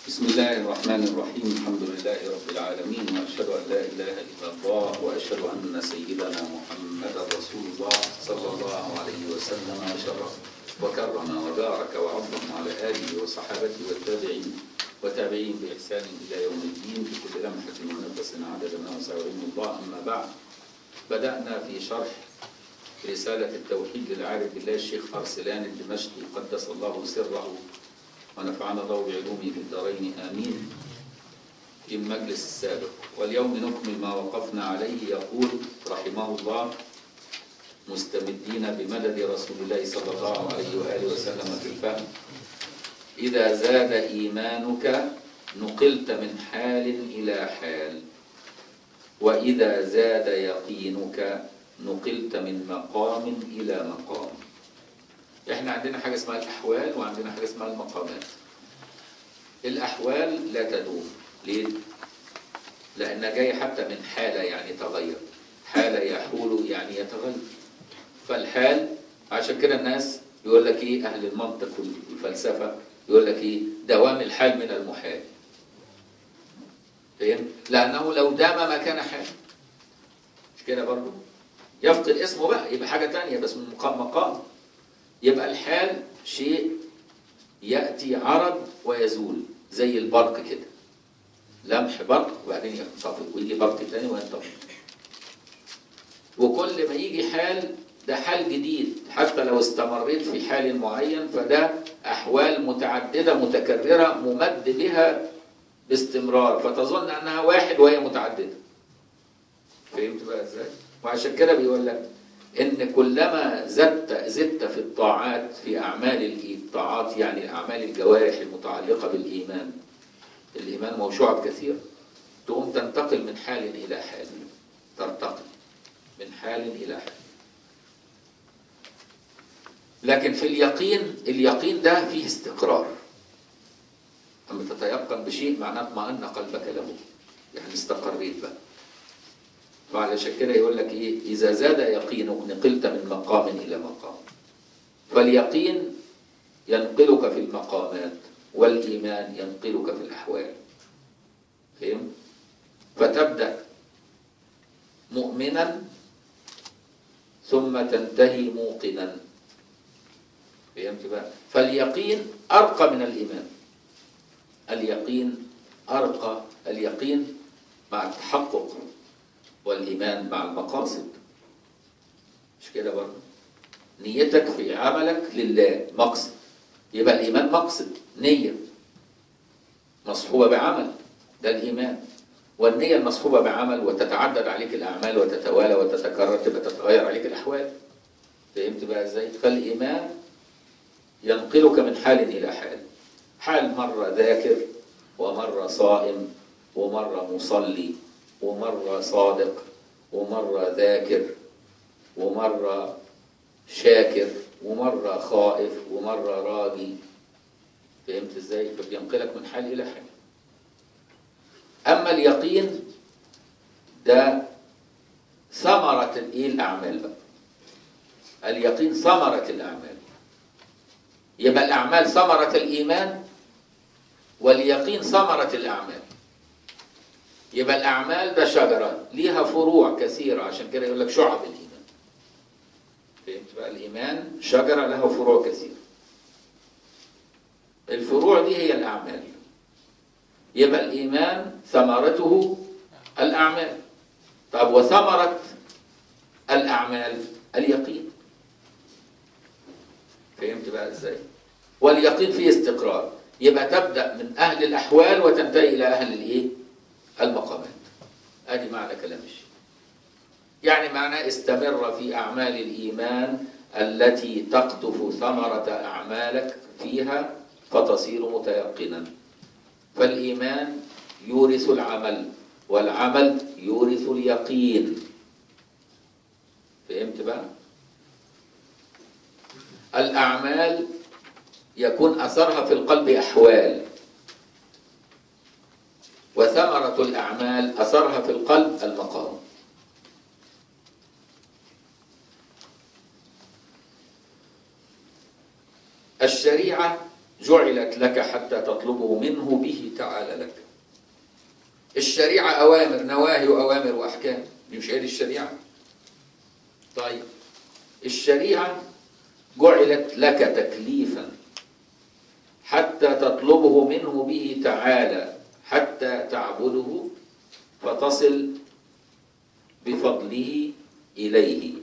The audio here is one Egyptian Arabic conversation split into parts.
بسم الله الرحمن الرحيم الحمد لله رب العالمين وأشهد أن لا إله إلا الله وأشهد أن سيدنا محمد رسول الله صلى الله عليه وسلم وشرف وكرم وبارك وعظم على آله وصحابته والتابعين وتابعين بإحسان إلى يوم الدين في كل لمحة ونفس عدد ما وسع علم الله أما بعد بدأنا في شرح رسالة التوحيد للعارف بالله الشيخ أرسلان الدمشقي قدس الله سره ونفعنا الله بعلومه في الدارين آمين في المجلس السابق واليوم نكمل ما وقفنا عليه يقول رحمه الله مستمدين بمدد رسول الله صلى الله عليه وآله وسلم في الفهم إذا زاد إيمانك نقلت من حال إلى حال وإذا زاد يقينك نقلت من مقام إلى مقام احنا عندنا حاجة اسمها الأحوال وعندنا حاجة اسمها المقامات الأحوال لا تدوم ليه؟ لأنها جاية حتى من حالة يعني تغير حالة يحول يعني يتغير فالحال عشان كده الناس يقول لك ايه أهل المنطق والفلسفة يقول لك ايه دوام الحال من المحال فاهم؟ لأنه لو دام ما كان حال مش كده برضه يفقد اسمه بقى يبقى حاجة تانية بس من مقام مقام يبقى الحال شيء يأتي عرض ويزول زي البرق كده لمح برق وبعدين ينطفئ ويجي برق تاني وينطفئ وكل ما يجي حال ده حال جديد حتى لو استمريت في حال معين فده أحوال متعددة متكررة ممد بها باستمرار فتظن أنها واحد وهي متعددة فهمت بقى ازاي؟ وعشان كده بيقول لك ان كلما زدت زدت في الطاعات في اعمال الطاعات يعني اعمال الجوارح المتعلقه بالايمان الايمان موشوعه بكثير تقوم تنتقل من حال الى حال ترتقي من حال الى حال لكن في اليقين اليقين ده فيه استقرار اما تتيقن بشيء معناه اطمأن قلبك له يعني استقريت بقى وعلشان كده يقول لك ايه اذا زاد يقينك نقلت من مقام الى مقام فاليقين ينقلك في المقامات والايمان ينقلك في الاحوال فهم فتبدا مؤمنا ثم تنتهي موقنا فهمت بقى فاليقين ارقى من الايمان اليقين ارقى اليقين مع التحقق والإيمان مع المقاصد مش كده برضه نيتك في عملك لله مقصد يبقى الإيمان مقصد نية مصحوبة بعمل ده الإيمان والنية المصحوبة بعمل وتتعدد عليك الأعمال وتتوالى وتتكرر تبقى تتغير عليك الأحوال فهمت بقى إزاي؟ فالإيمان ينقلك من حال إلى حال حال مرة ذاكر ومرة صائم ومرة مصلي ومرة صادق ومرة ذاكر ومرة شاكر ومرة خائف ومرة راجي فهمت ازاي؟ فبينقلك من حال إلى حال أما اليقين ده ثمرة الايه الأعمال بقى اليقين ثمرة الأعمال يبقى الأعمال ثمرة الإيمان واليقين ثمرة الأعمال يبقى الأعمال ده شجرة ليها فروع كثيرة عشان كده يقول لك شعب الإيمان فهمت بقى الإيمان شجرة لها فروع كثيرة الفروع دي هي الأعمال يبقى الإيمان ثمرته الأعمال طب وثمرة الأعمال اليقين فهمت بقى إزاي واليقين فيه استقرار يبقى تبدأ من أهل الأحوال وتنتهي إلى أهل الإيه المقامات ادي معنى كلام الشيخ يعني معناه استمر في اعمال الايمان التي تقطف ثمره اعمالك فيها فتصير متيقنا فالايمان يورث العمل والعمل يورث اليقين فهمت بقى الاعمال يكون اثرها في القلب احوال وثمرة الأعمال أثرها في القلب المقام الشريعة جعلت لك حتى تطلبه منه به تعالى لك الشريعة أوامر نواهي وأوامر وأحكام دي مش هي دي الشريعة طيب الشريعة جعلت لك تكليفا حتى تطلبه منه به تعالى حتى تعبده فتصل بفضله إليه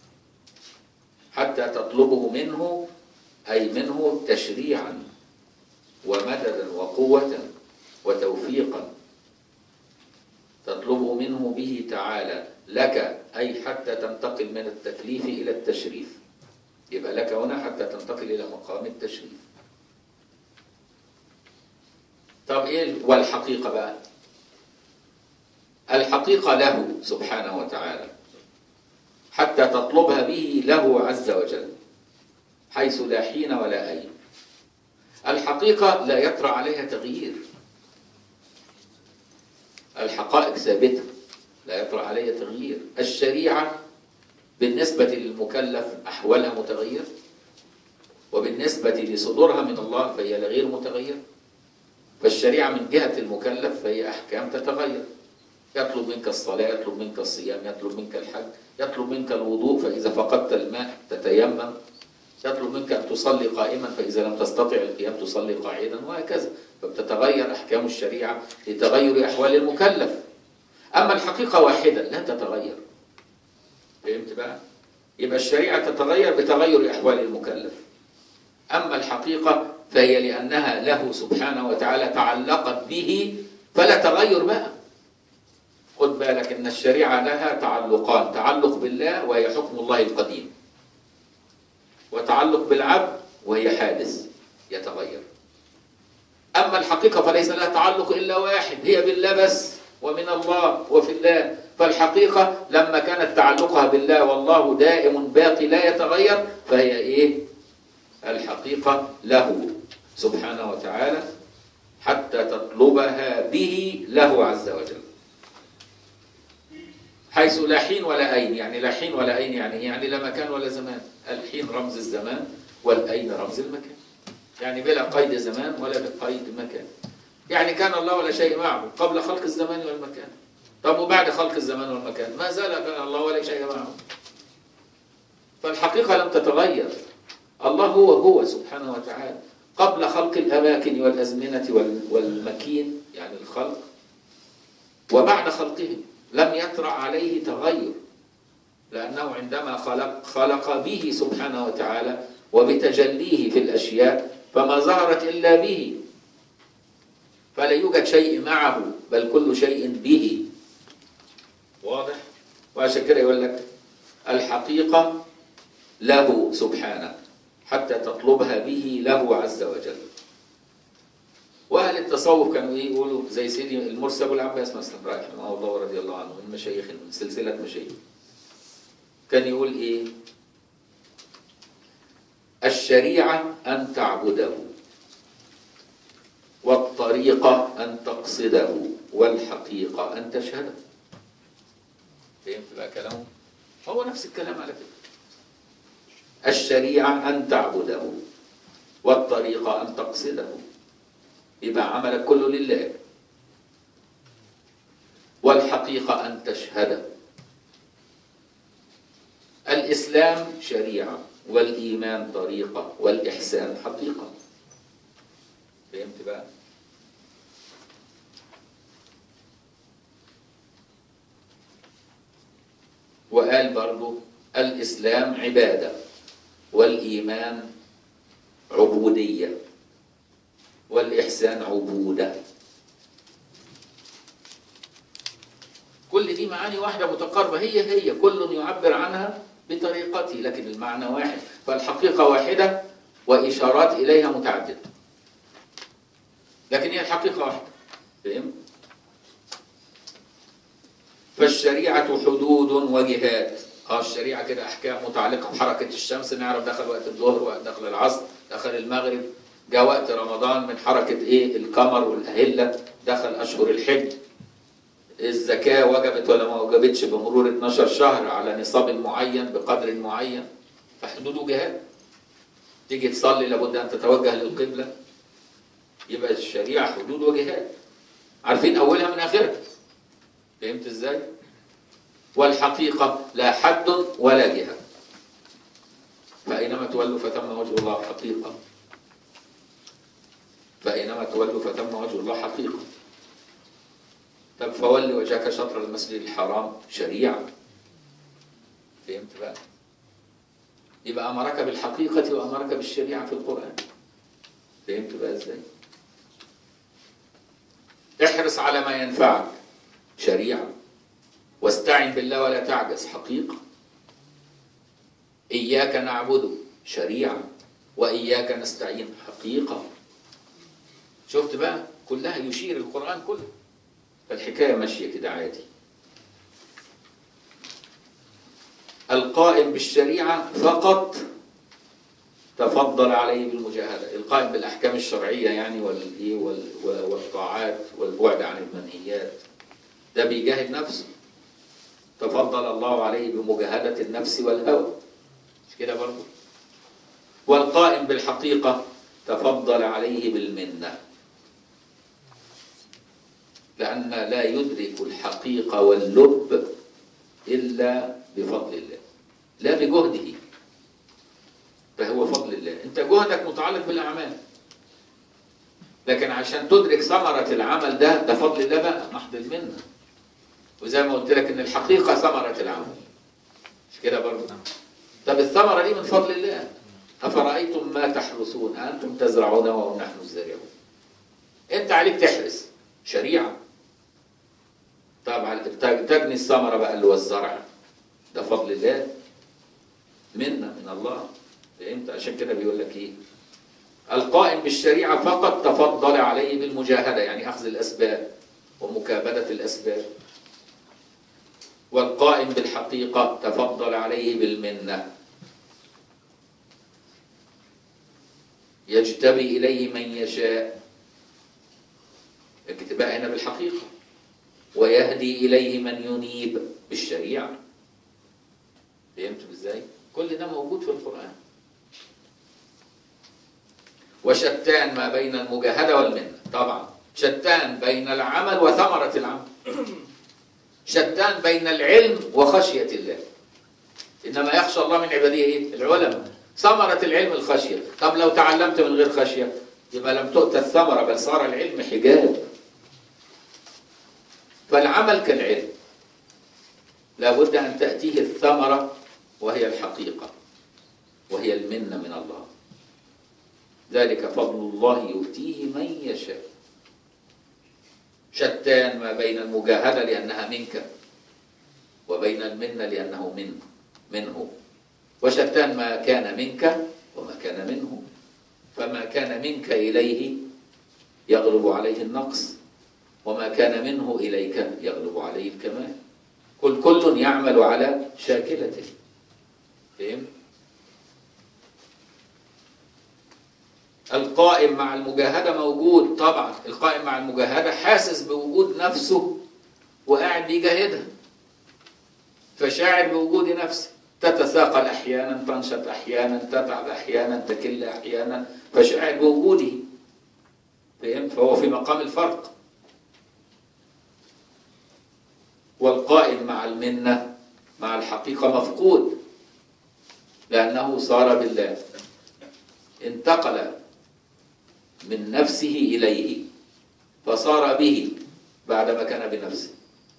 حتى تطلبه منه أي منه تشريعا ومددا وقوة وتوفيقا تطلبه منه به تعالى لك أي حتى تنتقل من التكليف إلى التشريف يبقى لك هنا حتى تنتقل إلى مقام التشريف طب إيه والحقيقة بقى الحقيقة له سبحانه وتعالى حتى تطلبها به له عز وجل حيث لا حين ولا أين الحقيقة لا يطرأ عليها تغيير الحقائق ثابتة لا يطرأ عليها تغيير الشريعة بالنسبة للمكلف أحوالها متغير وبالنسبة لصدورها من الله فهي غير متغير فالشريعة من جهة المكلف فهي أحكام تتغير يطلب منك الصلاة يطلب منك الصيام يطلب منك الحج يطلب منك الوضوء فإذا فقدت الماء تتيمم يطلب منك أن تصلي قائما فإذا لم تستطع القيام تصلي قاعدا وهكذا فبتتغير أحكام الشريعة لتغير أحوال المكلف أما الحقيقة واحدة لا تتغير فهمت بقى؟ يبقى الشريعة تتغير بتغير أحوال المكلف أما الحقيقة فهي لأنها له سبحانه وتعالى تعلقت به فلا تغير بقى خد بالك ان الشريعه لها تعلقان تعلق بالله وهي حكم الله القديم وتعلق بالعبد وهي حادث يتغير اما الحقيقه فليس لها تعلق الا واحد هي بالله بس ومن الله وفي الله فالحقيقه لما كانت تعلقها بالله والله دائم باقي لا يتغير فهي ايه الحقيقه له سبحانه وتعالى حتى تطلبها به له عز وجل حيث لا حين ولا أين يعني لا حين ولا أين يعني يعني لا مكان ولا زمان الحين رمز الزمان والأين رمز المكان يعني بلا قيد زمان ولا بقيد مكان يعني كان الله ولا شيء معه قبل خلق الزمان والمكان طب وبعد خلق الزمان والمكان ما زال كان الله ولا شيء معه فالحقيقة لم تتغير الله هو هو سبحانه وتعالى قبل خلق الأماكن والأزمنة والمكين يعني الخلق وبعد خلقهم لم يطرأ عليه تغير لأنه عندما خلق خلق به سبحانه وتعالى وبتجليه في الأشياء فما ظهرت إلا به فلا يوجد شيء معه بل كل شيء به واضح وعشان كده يقول لك الحقيقة له سبحانه حتى تطلبها به له عز وجل واهل التصوف كانوا ايه يقولوا زي سيدي المرسي ابو العباس مثلا رحمه الله ورضي الله عنه من مشايخ من سلسله مشايخ كان يقول ايه الشريعه ان تعبده والطريقه ان تقصده والحقيقه ان تشهده فهمت بقى كلامه هو نفس الكلام على فكره الشريعه ان تعبده والطريقه ان تقصده يبقى عملك كله لله والحقيقة أن تشهد الإسلام شريعة والإيمان طريقة والإحسان حقيقة فهمت بقى وقال برضو الإسلام عبادة والإيمان عبودية والإحسان عبودة كل دي معاني واحدة متقاربة هي هي كل يعبر عنها بطريقته لكن المعنى واحد فالحقيقة واحدة وإشارات إليها متعددة لكن هي الحقيقة واحدة فهم؟ فالشريعة حدود وجهات اه الشريعة كده أحكام متعلقة بحركة الشمس نعرف دخل وقت الظهر وقت دخل العصر دخل المغرب جاء وقت رمضان من حركة ايه القمر والأهلة دخل أشهر الحج الزكاة وجبت ولا ما وجبتش بمرور 12 شهر على نصاب معين بقدر معين فحدود وجهات تيجي تصلي لابد أن تتوجه للقبلة يبقى الشريعة حدود وجهات عارفين أولها من آخرها فهمت إزاي؟ والحقيقة لا حد ولا جهة فأينما تولوا فثم وجه الله حقيقة فأينما تولوا فثم وجه الله حقيقة طب فول وجهك شطر المسجد الحرام شريعة فهمت بقى؟ يبقى أمرك بالحقيقة وأمرك بالشريعة في القرآن فهمت بقى إزاي؟ احرص على ما ينفعك شريعة واستعن بالله ولا تعجز حقيقة إياك نعبد شريعة وإياك نستعين حقيقة شفت بقى كلها يشير القرآن كله فالحكاية ماشية كده عادي القائم بالشريعة فقط تفضل عليه بالمجاهدة القائم بالأحكام الشرعية يعني والإيه وال- والطاعات والبعد عن المنهيات ده بيجاهد نفسه تفضل الله عليه بمجاهدة النفس والهوى مش كده برضه والقائم بالحقيقة تفضل عليه بالمنة لأن لا يدرك الحقيقة واللب إلا بفضل الله لا بجهده فهو فضل الله انت جهدك متعلق بالاعمال لكن عشان تدرك ثمرة العمل ده ده فضل الله بقى محض المنة وزي ما قلت لك ان الحقيقة ثمرة العمل مش كده برضه طب الثمرة دي من فضل الله أفرأيتم ما تحرثون أنتم تزرعون وهم نحن الزارعون أنت عليك تحرث شريعة طبعا تجني الثمرة بقى اللي هو الزرع ده فضل الله منا من الله فهمت عشان كده بيقول لك ايه القائم بالشريعة فقط تفضل عليه بالمجاهدة يعني أخذ الأسباب ومكابدة الأسباب والقائم بالحقيقة تفضل عليه بالمنة يجتبي إليه من يشاء اكتباء هنا بالحقيقة ويهدي إليه من ينيب بالشريعة فهمت ازاي؟ كل ده موجود في القرآن وشتان ما بين المجاهدة والمنة طبعا شتان بين العمل وثمرة العمل شتان بين العلم وخشية الله إنما يخشى الله من عباده إيه؟ العلماء ثمرة العلم الخشية طب لو تعلمت من غير خشية يبقى لم تؤتى الثمرة بل صار العلم حجاب فالعمل كالعلم لابد أن تأتيه الثمرة وهي الحقيقة وهي المنة من الله ذلك فضل الله يؤتيه من يشاء شتان ما بين المجاهدة لأنها منك وبين المنة لأنه من منه وشتان ما كان منك وما كان منه فما كان منك إليه يغلب عليه النقص وما كان منه إليك يغلب عليه الكمال كل كل يعمل على شاكلته فهم؟ القائم مع المجاهدة موجود طبعا القائم مع المجاهدة حاسس بوجود نفسه وقاعد بيجاهدها فشاعر بوجود نفسه تتثاقل أحيانا تنشط أحيانا تتعب أحيانا تكل أحيانا فشاعر بوجوده فهمت فهو في مقام الفرق والقائم مع المنة مع الحقيقة مفقود لأنه صار بالله انتقل من نفسه إليه فصار به بعدما كان بنفسه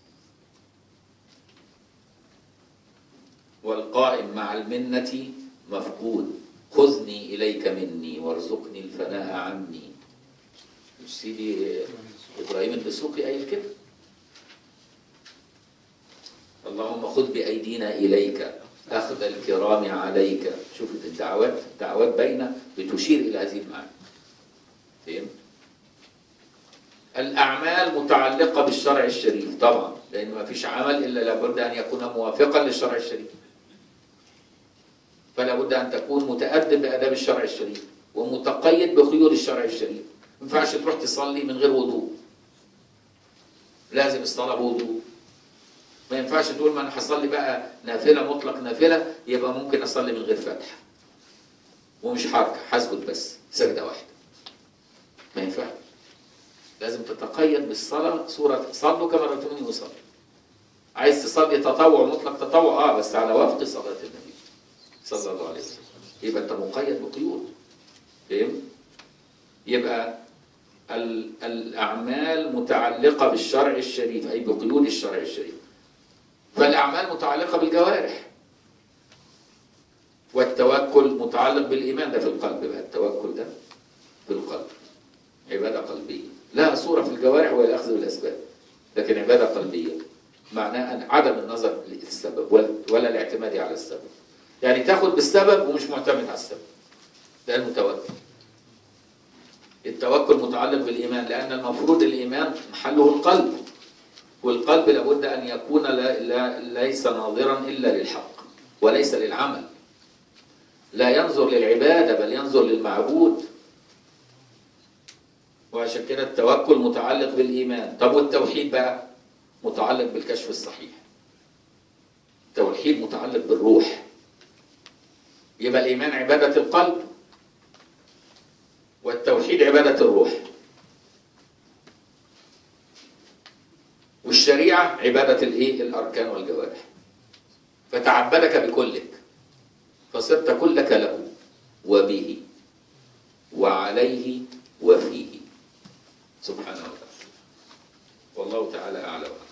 والقائم مع المنة مفقود خذني إليك مني وارزقني الفناء عني سيدي إبراهيم الدسوقي قايل كده اللهم خذ بأيدينا إليك أخذ الكرام عليك شوف الدعوات الدعوات باينة بتشير إلى هذه المعنى فهمت؟ الأعمال متعلقة بالشرع الشريف طبعا لأن ما فيش عمل إلا لابد أن يكون موافقا للشرع الشريف فلا بد أن تكون متأدب بآداب الشرع الشريف ومتقيد بخيول الشرع الشريف ما ينفعش تروح تصلي من غير وضوء لازم الصلاة بوضوء ما ينفعش تقول ما انا هصلي بقى نافله مطلق نافله يبقى ممكن اصلي من غير فاتحه ومش هركع هسجد بس سجده واحده ما ينفعش لازم تتقيد بالصلاة صورة صلوا كما رأيتموني أصلي عايز تصلي تطوع مطلق تطوع اه بس على وفق صلاة النبي صلى الله عليه وسلم يبقى انت مقيد بقيود فهم؟ يبقى ال- الأعمال متعلقة بالشرع الشريف أي بقيود الشرع الشريف فالأعمال متعلقة بالجوارح والتوكل متعلق بالإيمان ده في القلب بقى التوكل ده في القلب عبادة قلبية لها صورة في الجوارح وهي الأخذ بالأسباب لكن عبادة قلبية معناه أن عدم النظر للسبب ولا- ولا الاعتماد على السبب يعني تاخد بالسبب ومش معتمد على السبب ده المتوكل التوكل متعلق بالإيمان لأن المفروض الإيمان محله القلب والقلب لابد أن يكون لا لا ليس ناظرا إلا للحق وليس للعمل لا ينظر للعبادة بل ينظر للمعبود وعشان كده التوكل متعلق بالإيمان طب والتوحيد بقى متعلق بالكشف الصحيح التوحيد متعلق بالروح يبقى الإيمان عبادة القلب والتوحيد عبادة الروح والشريعة عبادة الإيه؟ الأركان والجوارح فتعبدك بكلك فصرت كلك له وبه وعليه وفيه سبحانه وتعالى والله تعالى أعلم